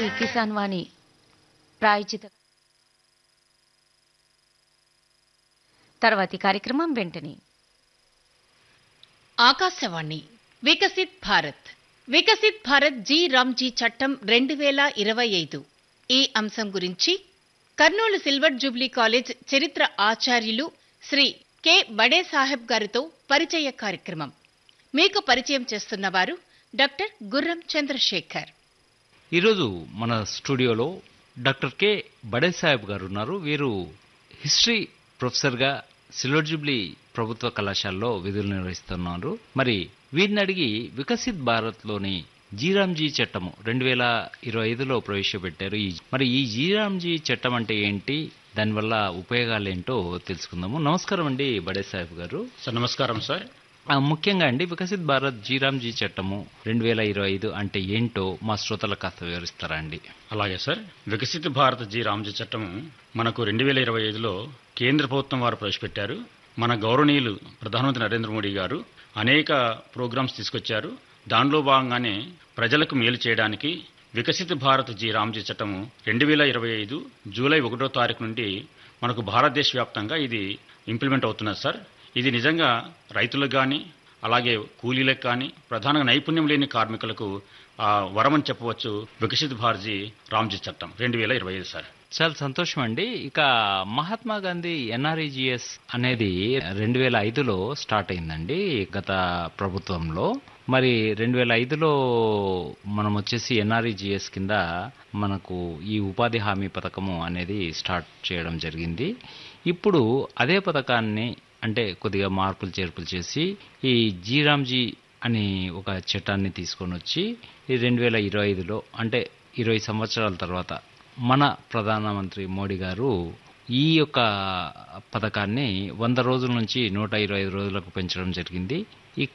ఈనాటి కిసాన్ వాణి ప్రాయచిత తర్వాతి కార్యక్రమం వెంటనే ఆకాశవాణి వికసిత్ భారత్ వికసిత్ భారత్ జీ రామ్జీ చట్టం రెండు వేల ఇరవై ఐదు ఈ అంశం గురించి కర్నూలు సిల్వర్ జూబ్లీ కాలేజ్ చరిత్ర ఆచార్యులు శ్రీ కె బడే సాహెబ్ గారితో పరిచయ కార్యక్రమం మీకు పరిచయం చేస్తున్నవారు డాక్టర్ గుర్రం చంద్రశేఖర్ ఈరోజు మన స్టూడియోలో డాక్టర్ కె బడే సాహెబ్ గారు ఉన్నారు వీరు హిస్టరీ ప్రొఫెసర్గా సిల్వర్ జూబ్లీ ప్రభుత్వ కళాశాలలో విధులు నిర్వహిస్తున్నారు మరి వీరిని అడిగి వికసిత్ భారత్లోని జీరామ్జీ చట్టము రెండు వేల ఇరవై ఐదులో ప్రవేశపెట్టారు ఈ మరి ఈ జీరామ్జీ చట్టం అంటే ఏంటి దానివల్ల ఉపయోగాలు ఏంటో తెలుసుకుందాము నమస్కారం అండి బడే సాహెబ్ గారు సార్ నమస్కారం సార్ ఆ, ముఖ్యంగా అండి వికసిత్ భారత్ జీరామ్జీ చట్టము రెండు వేల ఇరవై ఐదు అంటే ఏంటో మా శ్రోతలకు కాస్త వివరిస్తారా అండి అలాగే సార్ వికసిత భారత్ జీ రామ్జీ చట్టం మనకు రెండు వేల ఇరవై ఐదులో కేంద్ర ప్రభుత్వం వారు ప్రవేశపెట్టారు మన గౌరవనీయులు ప్రధానమంత్రి నరేంద్ర మోడీ గారు అనేక ప్రోగ్రామ్స్ తీసుకొచ్చారు దానిలో భాగంగానే ప్రజలకు మేలు చేయడానికి వికసిత భారత్ జీ రామ్జీ చట్టము రెండు వేల ఇరవై ఐదు జూలై ఒకటో తారీఖు నుండి మనకు భారతదేశ వ్యాప్తంగా ఇది ఇంప్లిమెంట్ అవుతున్నది సార్ ఇది నిజంగా రైతులకు కానీ అలాగే కూలీలకు కానీ ప్రధానంగా నైపుణ్యం లేని కార్మికులకు ఆ, వరమని చెప్పవచ్చు వికసిత భారతీ రామ్జీ చట్టం రెండు వేల ఇరవై ఐదు సార్ చాలా సంతోషం అండి ఇక మహాత్మా గాంధీ ఎన్ఆర్ఈజిఎస్ అనేది రెండు వేల ఐదులో స్టార్ట్ అయిందండి గత ప్రభుత్వంలో మరి రెండు వేల ఐదులో మనం వచ్చేసి ఎన్ఆర్ఈజిఎస్ కింద మనకు ఈ ఉపాధి హామీ పథకము అనేది స్టార్ట్ చేయడం జరిగింది ఇప్పుడు అదే పథకాన్ని అంటే కొద్దిగా మార్పులు చేర్పులు చేసి ఈ జీరామ్జీ అని ఒక చట్టాన్ని తీసుకొని వచ్చి ఈ రెండు వేల ఇరవై ఐదులో అంటే ఇరవై సంవత్సరాల తర్వాత మన ప్రధానమంత్రి మోడీ గారు ఈ యొక్క పథకాన్ని వంద రోజుల నుంచి నూట ఇరవై ఐదు రోజులకు పెంచడం జరిగింది ఇక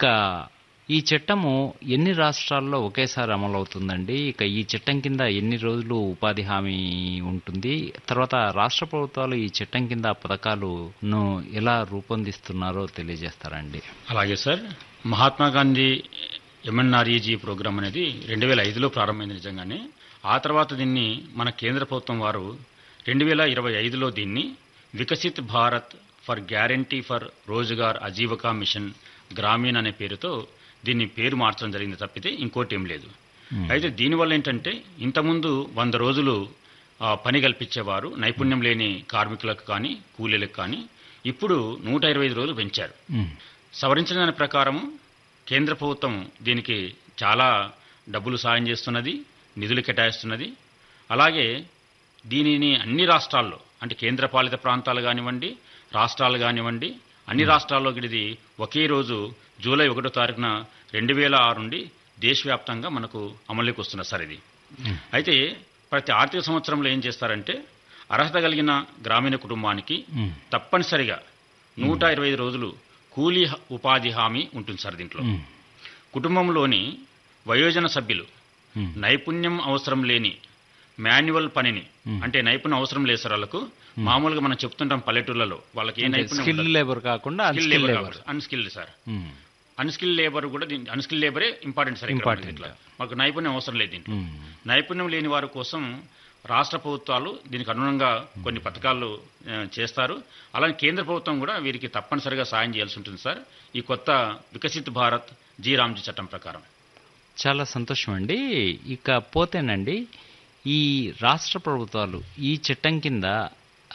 ఈ చట్టము ఎన్ని రాష్ట్రాల్లో ఒకేసారి అమలు అవుతుందండి ఇక ఈ చట్టం కింద ఎన్ని రోజులు ఉపాధి హామీ ఉంటుంది తర్వాత రాష్ట్ర ప్రభుత్వాలు ఈ చట్టం కింద పథకాలను ఎలా రూపొందిస్తున్నారో తెలియజేస్తారండి అలాగే sir Mahatma Gandhi MNREG programme అనేది రెండు వేల ఐదులో ప్రారంభమైంది నిజంగానే ఆ తర్వాత దీన్ని మన కేంద్ర ప్రభుత్వం వారు రెండు వేల ఇరవై ఐదులో దీన్ని Viksit Bharat for guarantee for Rozgar Ajeevika mission Gramin అనే పేరుతో దీన్ని పేరు మార్చడం జరిగింది తప్పితే ఇంకోటి ఏం లేదు అయితే దీనివల్ల ఏంటంటే ఇంతకుముందు వంద రోజులు ఆ, పని కల్పించేవారు నైపుణ్యం లేని కార్మికులకు కానీ కూలీలకు కానీ ఇప్పుడు నూట ఇరవై ఐదు రోజులు పెంచారు ఉమ్, సవరించిన దాని ప్రకారం కేంద్ర ప్రభుత్వం దీనికి చాలా డబ్బులు సాయం చేస్తున్నది నిధులు కేటాయిస్తున్నది అలాగే దీనిని అన్ని రాష్ట్రాల్లో అంటే కేంద్రపాలిత ప్రాంతాలు కానివ్వండి రాష్ట్రాలు కానివ్వండి అన్ని రాష్ట్రాల్లో ఇది ఒకే రోజు జూలై ఒకటో తారీఖున రెండు వేల ఆరు నుండి దేశవ్యాప్తంగా మనకు అమలులోకి వస్తున్నది సార్ ఇది అయితే ప్రతి ఆర్థిక సంవత్సరంలో ఏం చేస్తారంటే అర్హత కలిగిన గ్రామీణ కుటుంబానికి ఉమ్, తప్పనిసరిగా నూట ఇరవై ఐదు రోజులు కూలీ హ- ఉపాధి హామీ ఉంటుంది సార్ దీంట్లో ఉమ్, కుటుంబంలోని వయోజన సభ్యులు ఉమ్. నైపుణ్యం అవసరం లేని మాన్యువల్ పనిని అంటే నైపుణ్యం అవసరం లేదు సార్ వాళ్ళకు మామూలుగా మనం చెప్తుంటాం పల్లెటూర్లలో వాళ్ళకి ఏ నైపుణ్యం స్కిల్ లేబర్ కాకుండా skill unskill labour labour unskilled sir um, unskill labour కూడా అన్స్కిల్ లేబరే ఇంపార్టెంట్ సార్ ఇక్కడ Important. దీంట్లో మాకు నైపుణ్యం అవసరం లేదు దీంట్లో ఉమ్. నైపుణ్యం లేని వారి కోసం రాష్ట్ర ప్రభుత్వాలు దీనికి అనుగుణంగా కొన్ని పథకాలు ఆ, చేస్తారు అలాగే కేంద్ర ప్రభుత్వం కూడా వీరికి తప్పనిసరిగా సాయం చేయాల్సి ఉంటుంది సార్ ఈ కొత్త వికసిత్ భారత్ జీ రామ్జీ చట్టం ప్రకారం చాలా సంతోషం అండి ఇక పోతేనండి ఈ రాష్ట్ర ప్రభుత్వాలు ఈ చట్టం కింద